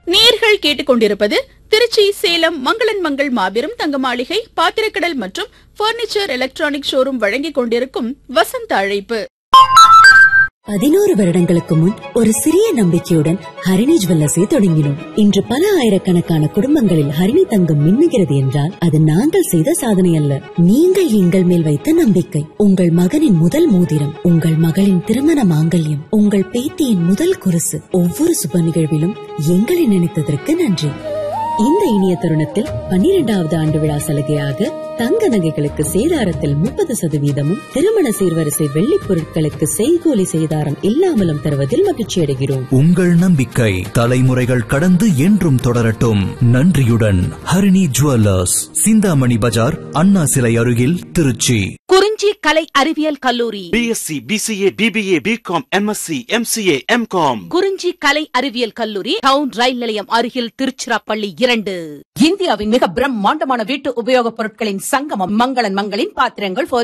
நேர்கள் கேட்டுக்கொண்டிருப்பது திருச்சி சேலம் மங்களன் மங்கள் மாபெரும் தங்க மாளிகை பாத்திரக்கடல் மற்றும் பர்னிச்சர் எலக்ட்ரானிக் ஷோரூம் வழங்கிக் கொண்டிருக்கும் வசந்த அழைப்பு பதினோரு வருடங்களுக்கு முன் ஒரு சிறிய நம்பிக்கையுடன் ஹரிணி ஜுவல்லர்ஸை தொடங்கினோம் இன்று பல ஆயிரக்கணக்கான குடும்பங்களில் ஹரிணி தங்கம் மின்னுகிறது என்றால் அது நாங்கள் செய்த சாதனை அல்ல நீங்கள் எங்கள் மேல் வைத்த நம்பிக்கை உங்கள் மகனின் முதல் மோதிரம் உங்கள் மகளின் திருமண மாங்கல்யம் உங்கள் பேத்தியின் முதல் குருசு ஒவ்வொரு சுப நிகழ்விலும் எங்களை நினைத்ததற்கு நன்றி இந்த இனிய தருணத்தில் பன்னிரெண்டாவது ஆண்டு விழா சலுகையாக தங்க நகைகளுக்கு சேதாரத்தில் முப்பது சதவீதமும் திருமண சீர்வரிசை வெள்ளிப் பொருட்களுக்கு செய்கூலி சேதாரம் இல்லாமலும் தருவதில் மகிழ்ச்சி அடைகிறோம் உங்கள் நம்பிக்கை தலைமுறைகள் கடந்து என்றும் தொடரட்டும் நன்றியுடன் ஹரிணி ஜுவல்லர்ஸ் சிந்தாமணி பஜார் அண்ணா சிலை அருகில் திருச்சி குறிஞ்சி கலை அறிவியல் கல்லூரி BSc BCA BBA BCom MSc MCA MCom Kurinji கலை அறிவியல் கல்லூரி டவுன் ரயில் நிலையம் அருகில் திருச்சிராப்பள்ளி இரண்டு இந்தியாவின் மிக பிரம்மாண்டமான வீட்டு உபயோகப் பொருட்களின் சங்கமம் மங்களன் மங்களின் பாத்திரங்கள்